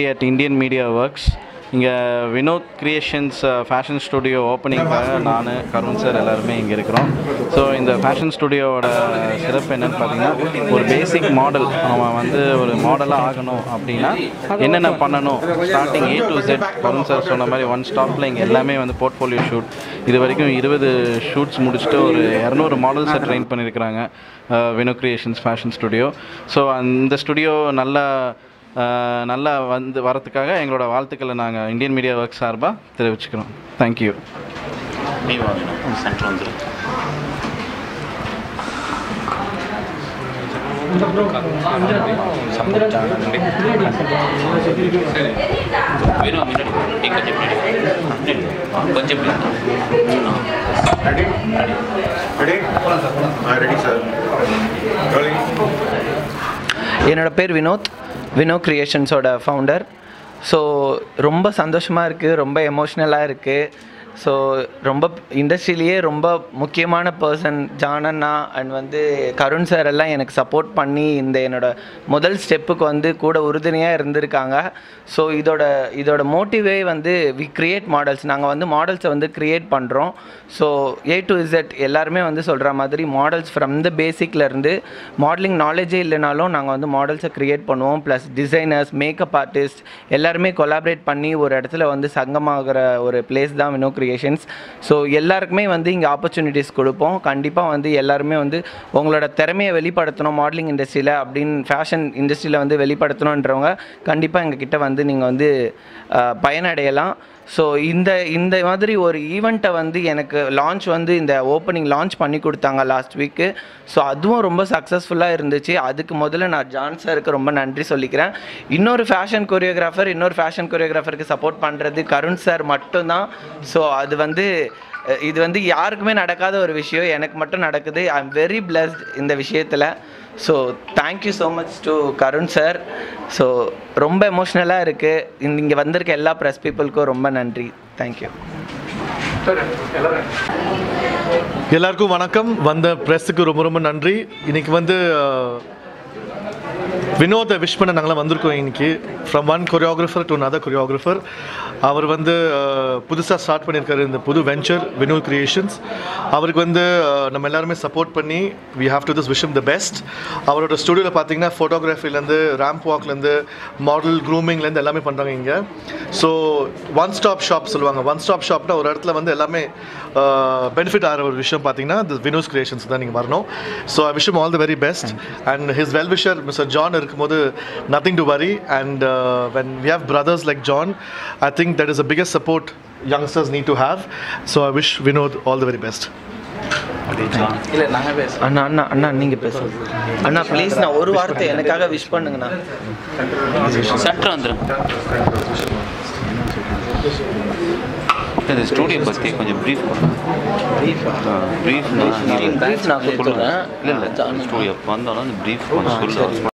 at Indian Media Works. இங்கே Vinod creations fashion studio ஓப்பனிங்காக நான் கருண் சார் எல்லாருமே இங்கே இருக்கிறோம் ஸோ இந்த ஃபேஷன் ஸ்டுடியோவோட சிறப்பு என்னன்னு பார்த்தீங்கன்னா ஒரு பேசிக் மாடல் அவன் வந்து ஒரு மாடலாக ஆகணும் அப்படின்னா என்னென்ன பண்ணணும் starting A to Z Karun sir சொன்ன மாதிரி ஒன் ஸ்டாப்பில் இங்கே எல்லாமே வந்து போர்ட்ஃபோலியோ ஷூட் இது வரைக்கும் இருபது ஷூட்ஸ் முடிச்சுட்டு ஒரு இரநூறு மாடல்ஸை ட்ரெயின் பண்ணியிருக்கிறாங்க Vino creations fashion studio so அந்த ஸ்டுடியோ நல்லா அஹ், நல்லா வந்து வரத்துக்காக எங்களோட வாழ்த்துக்களை நாங்கள் இந்தியன் மீடியா ஒர்க் சார்பாக தெரிவிச்சுக்கிறோம் தேங்க்யூ நீ வாங்கணும் சென்டர் வந்துடும் வேணும் முன்னாடி நீ கொஞ்சம் முன்னாடி முன்னாடி. ஆ, கொஞ்சம் முன்னாடி. ரெடி ரெடி ஆ ரெடி சார் ரோலிங் என்னோட பேர் வினோத் வினோ கிரியேஷன்ஸோட ஃபவுண்டர் ஸோ ரொம்ப சந்தோஷமாக இருக்குது ரொம்ப எமோஷ்னலாக இருக்குது ஸோ ரொம்ப இண்டஸ்ட்ரியிலேயே ரொம்ப முக்கியமான பர்சன் ஜானண்ணா அண்ட் வந்து கருண் சார் எல்லாம் எனக்கு சப்போர்ட் பண்ணி இந்த என்னோட முதல் ஸ்டெப்புக்கு வந்து கூட உறுதுணையாக இருந்திருக்காங்க ஸோ இதோட இதோட மோட்டிவே வந்து வி கிரியேட் மாடல்ஸ் நாங்கள் வந்து மாடல்ஸை வந்து கிரியேட் பண்ணுறோம் ஸோ ஏ டு இசட் எல்லாருமே வந்து சொல்கிற மாதிரி மாடல்ஸ் ஃப்ரம் த பேசிக்லேருந்து மாடலிங் நாலேஜே இல்லைனாலும் நாங்கள் வந்து மாடல்ஸை க்ரியேட் பண்ணுவோம் ப்ளஸ் டிசைனர்ஸ் மேக்கப் ஆர்டிஸ்ட் எல்லாருமே கொலாபரேட் பண்ணி ஒரு இடத்துல வந்து சங்கமாகிற ஒரு பிளேஸ் தான் வினோ கிரியேஷன்ஸ் ஸோ எல்லாருக்குமே வந்து இங்கே ஆப்பர்ச்சுனிட்டிஸ் கொடுப்போம் கண்டிப்பாக வந்து எல்லாருமே வந்து உங்களோட திறமையை வெளிப்படுத்தணும் மாடலிங் இண்டஸ்ட்ரியில் அப்படின்னு ஃபேஷன் இண்டஸ்ட்ரியில் வந்து வெளிப்படுத்தணுன்றவங்க கண்டிப்பாக எங்ககிட்ட வந்து நீங்கள் வந்து அஹ், பயனடையலாம் ஸோ இந்த இந்த மாதிரி ஒரு ஈவெண்ட்டை வந்து எனக்கு லான்ச் வந்து இந்த ஓப்பனிங் லான்ச் பண்ணி கொடுத்தாங்க லாஸ்ட் வீக்கு ஸோ அதுவும் ரொம்ப சக்ஸஸ்ஃபுல்லாக இருந்துச்சு அதுக்கு முதல்ல நான் ஜான் சாருக்கு ரொம்ப நன்றி சொல்லிக்கிறேன் இன்னொரு ஃபேஷன் கொரியோகிராஃபர் இன்னொரு ஃபேஷன் கொரியோகிராஃபருக்கு சப்போர்ட் பண்ணுறது கருண் சார் மட்டும்தான் ஸோ அது வந்து அஹ், இது வந்து யாருக்குமே நடக்காத ஒரு விஷயம் எனக்கு மட்டும் நடக்குது ஐ எம் வெரி பிளஸ்ட் இந்த விஷயத்தில் so thank you so much to Karun sir so ரொம்ப எமோஷ்னலாக இருக்குது இங்கே வந்திருக்க எல்லா ப்ரெஸ் பீப்புளுக்கும் ரொம்ப நன்றி தேங்க்யூ எல்லாருக்கும் வணக்கம் வந்த ப்ரெஸ்ஸுக்கு ரொம்ப ரொம்ப நன்றி இன்னைக்கு வந்து அஹ், வினோத்தை விஷ் பண்ண நாங்களாம் வந்திருக்கோம் இன்னைக்கு from one choreographer to another choreographer அவர் வந்து புதுசாக ஸ்டார்ட் பண்ணியிருக்காரு இந்த புது வெஞ்சர் வினோ கிரியேஷன்ஸ் அவருக்கு வந்து அஹ், நம்ம எல்லாருமே சப்போர்ட் பண்ணி வி ஹாவ் டு திஸ் விஷம் த பெஸ்ட் அவரோட ஸ்டுடியோவில் பார்த்தீங்கன்னா ஃபோட்டோகிராஃபிலேருந்து ரேம்ப் வாக்லேருந்து மாடல் க்ரூமிங்லேருந்து எல்லாமே பண்ணுறாங்க இங்கே ஸோ ஒன் ஸ்டாப் ஷாப் சொல்லுவாங்க ஒன் ஸ்டாப் ஷாப்னா ஒரு இடத்துல வந்து எல்லாமே பெனிஃபிட் ஆகிற ஒரு விஷயம் பார்த்தீங்கன்னா the வினோஸ் கிரியேஷன்ஸ் தான் நீங்கள் வரணும் so I wish all the very best and his well wisher mister John இருக்கும்போது nothing to worry and when we have brothers like John I think that is a biggest support youngsters need to have so I wish Vinod all the very best இல்லை நாங்கள் பேச அண்ணா அண்ணா அண்ணா நீங்கள் பேசுங்க அண்ணா please நான் ஒரு வார்த்தை எனக்காக விஷ் பண்ணுங்கண்ணா சென்டர் வந்துடும் இந்த ஸ்டூடியோ பற்றி கொஞ்சம் ப்ரீஃப் ப்ரீஃப் brief நான் கொடுத்துறேன். இல்லை இல்லை ஸ்டூடியோ வந்தாலும் அந்த ப்ரீஃப் கொஞ்சம் சொல்லு